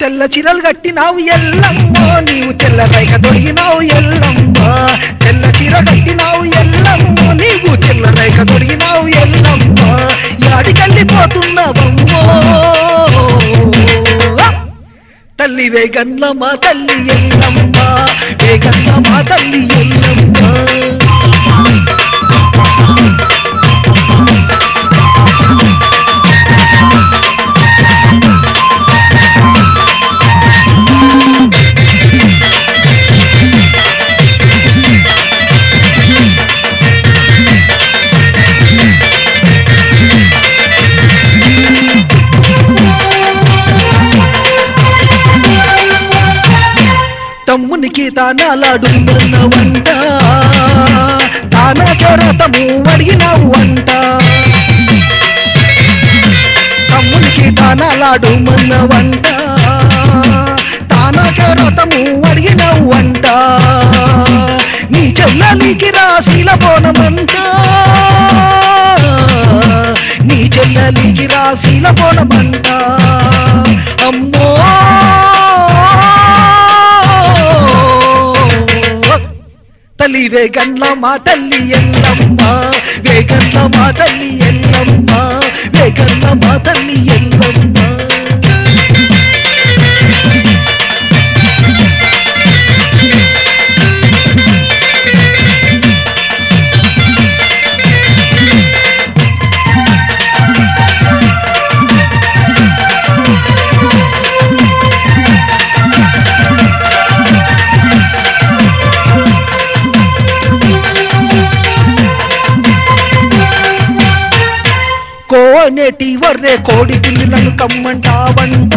తెల్ల చీరలు కట్టినావు ఎల్లమ్మో నీవు తెల్ల రైక దొరికినావు ఎల్లమ్మ తెల్ల చీర కట్టినావు ఎల్లమ్మో నీవు తెల్ల రైక దొరికినావు ఎల్లమ్మ యాడికెళ్ళిపోతున్నావమ్మో తల్లి వేగన్ల మా తల్లి ఎల్లమ్మ వేగన్ల మా తల్లి ఎల్లమ్మ తమ్మునికి తానాలాడు వంట తానాకే రథము అడిగినావు వంట తమ్మునికి తానాలాడు మన వంట తానాకే రథము అడిగినావు వంట నీ చెల్లలికి రాశీల బోనమంట నీ చెల్లలికి రాశీల బోనమంట అమ్మో తల్లి వేగన్ల మా తల్లి ఎల్లమ్మ వేగన్ల మా తల్లి ఎల్లమ్మ వేగన్ల మా తల్లి ఎల్లమ్మ కోనేటి వర్రే కోడి పిల్లులను కమ్మంటావంట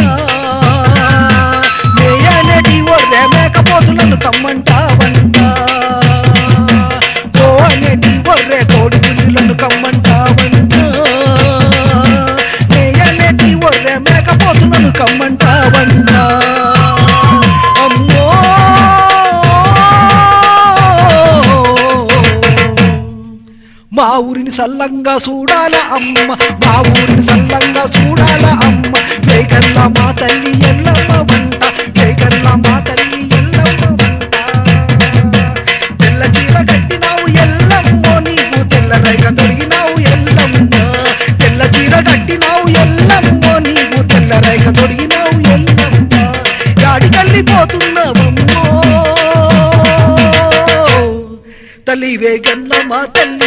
మేయనేటి వర్రే మేకపోతులను కమ్మంటావంట కోనేటి వర్రే కోడి పిల్లులను కమ్మంటావంట మేయనేటి వర్రే మేకపోతులను కమ్మంటావంట అమ్మో మా ఊరిని సల్లంగా చూడాల అమ్మ మా ఊరిని సల్లంగా చూడాల అమ్మ జయగల్ల మా తల్లి ఎల్లమ్మ వంట జయగల్ల మా తల్లి ఎల్లమ్మ వంట తెల్ల చీర కట్టినావు ఎల్లమ్మో నీవు తెల్ల రేఖ తొడిగినావు ఎల్లమ్మ తెల్ల చీర కట్టినావు ఎల్లమ్మో నీవు తెల్ల రేఖ తొడిగినావు ఎల్లమ్మ గాడికెళ్ళిపోతున్నావమ్మో తల్లి వేగల్ల మా తల్లి